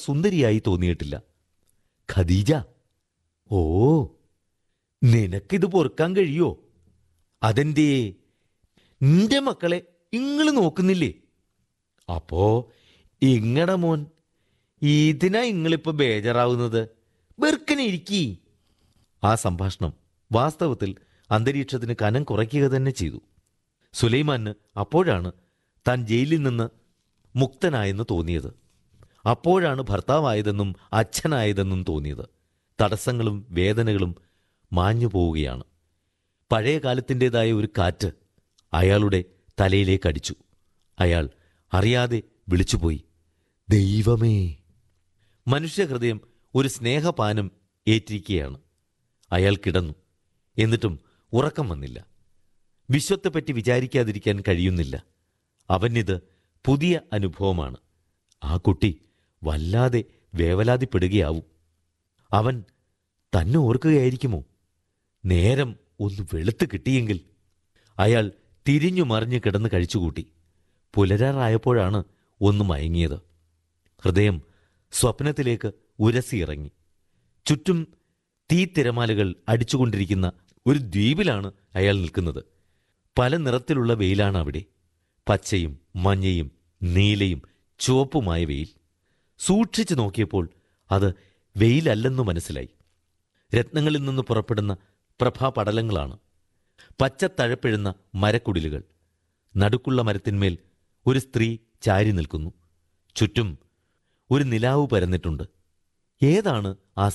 സുന്ദരിയായി തോന്നിയിട്ടില്ല ഖദീജ ഓ നിനക്കിത് പൊറുക്കാൻ കഴിയോ അതെന്തേ നിന്റെ മക്കളെ ഇങ്ങള് നോക്കുന്നില്ലേ അപ്പോ ഇങ്ങടെ മോൻ ഇതിനാ ഇങ്ങളിപ്പോ ബേജാറാവുന്നത് വെറുക്കനെ ഇരിക്കീ ആ സംഭാഷണം വാസ്തവത്തിൽ അന്തരീക്ഷത്തിന് കനം കുറയ്ക്കുക തന്നെ ചെയ്തു സുലൈമാന് അപ്പോഴാണ് താൻ ജയിലിൽ നിന്ന് മുക്തനായെന്ന് തോന്നിയത് അപ്പോഴാണ് ഭർത്താവായതെന്നും അച്ഛനായതെന്നും തോന്നിയത് തടസ്സങ്ങളും വേദനകളും മാഞ്ഞു പോവുകയാണ് പഴയ കാലത്തിൻ്റെതായ ഒരു കാറ്റ് അയാളുടെ തലയിലേക്ക് അടിച്ചു അയാൾ അറിയാതെ വിളിച്ചുപോയി ദൈവമേ മനുഷ്യഹൃദയം ഒരു സ്നേഹപാനം ഏറ്റിരിക്കുകയാണ് അയാൾ കിടന്നു എന്നിട്ടും ഉറക്കം വന്നില്ല വിശ്വത്തെപ്പറ്റി വിചാരിക്കാതിരിക്കാൻ കഴിയുന്നില്ല അവനിത് പുതിയ അനുഭവമാണ് ആ കുട്ടി വല്ലാതെ വേവലാതിപ്പെടുകയാവും അവൻ തന്നെ ഓർക്കുകയായിരിക്കുമോ നേരം ഒന്ന് വെളുത്ത് കിട്ടിയെങ്കിൽ അയാൾ തിരിഞ്ഞു മറിഞ്ഞ് കിടന്ന് കഴിച്ചുകൂട്ടി പുലരാറായപ്പോഴാണ് ഒന്ന് മയങ്ങിയത് ഹൃദയം സ്വപ്നത്തിലേക്ക് ഉരസിയിറങ്ങി ചുറ്റും തീത്തിരമാലകൾ അടിച്ചുകൊണ്ടിരിക്കുന്ന ഒരു ദ്വീപിലാണ് അയാൾ നിൽക്കുന്നത് പല നിറത്തിലുള്ള വെയിലാണ് അവിടെ പച്ചയും മഞ്ഞയും നീലയും ചുവപ്പുമായ വെയിൽ സൂക്ഷിച്ചു നോക്കിയപ്പോൾ അത് വെയിലല്ലെന്നു മനസ്സിലായി രത്നങ്ങളിൽ നിന്ന് പുറപ്പെടുന്ന പ്രഭാപടലങ്ങളാണ് പച്ച തഴപ്പിഴുന്ന മരക്കുടിലുകൾ നടുക്കുള്ള മരത്തിന്മേൽ ഒരു സ്ത്രീ ചാരി നിൽക്കുന്നു ചുറ്റും ഒരു നിലാവ് പരന്നിട്ടുണ്ട് ഏതാണ് ആ